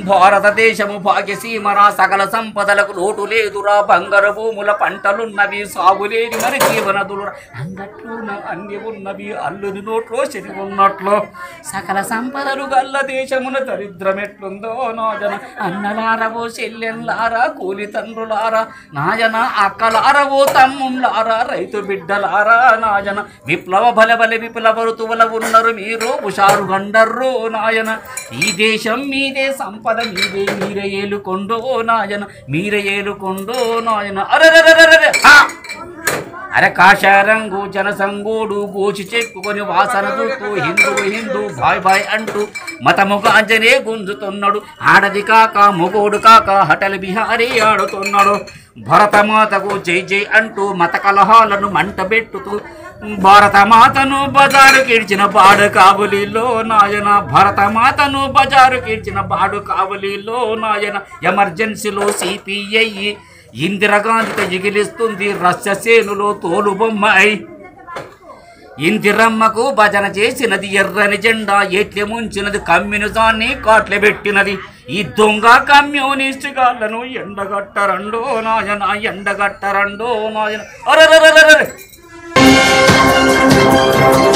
భారతదేశము భాగ్యసీమరా సకల సంపదలకు లోటు లేదురా బంగారు భూముల పంటలున్నవి సాగులేని మరి జీవనదులు అంగట్లోన అన్ని ఉన్నవి అల్లుని నోట్లో శని ఉన్నట్లు సకల సంపదలు గల్ల దేశమున దరిద్రం ఎట్లుందో నాజన అన్నలారవో చెల్లెన్లారా కూలి తండ్రులారా నాజన అక్కలారవో తమ్ముళ్ళారా రైతు బిడ్డలారా నాజన విప్లవ బల బల విప్లవ ఋతువుల ఉన్నారు మీరు హుషారు గండర్రు నాయన ఈ దేశం మీదే సంపద మీదే మీరే ఏలుకొండో నాయన మీరే ఏలుకొండో నాయన అరెరెరెరెరె ఆ! అరే కాషారంగు జనసంగోడు గోచి చెప్పుకొని వాసన చూస్తూ హిందూ హిందూ బాయ్ బాయ్ అంటూ మతముగా అంజనే గుంజుతున్నాడు ఆడది కాక మొగోడు కాక హటల్ బిహారీ ఆడుతున్నాడు భరతమాతకు జై జై అంటూ మత కలహాలను మంటబెట్టుతూ భారతమాతను బజారు కిడ్చిన బాడు కావులిలో నాయన భరతమాతను బజారు కిడ్చిన బాడు కావులిలో నాయన ఎమర్జెన్సీలో సిపిఐ ఇందిరాగాంధీతో ఎగిలిస్తుంది రస్యసేనులో తోలుబొమ్మ అయి ఇందిరమ్మకు భజన చేసినది ఎర్రని జెండా ఎట్లే ముంచినది కమ్యూనిజాన్ని కాట్లె పెట్టినది ఈ దొంగ కమ్యూనిస్ట్ గాళ్ళను ఎండగట్టరండో నాయన ఎండగట్టరండో నాయన అరెరెరెరెరె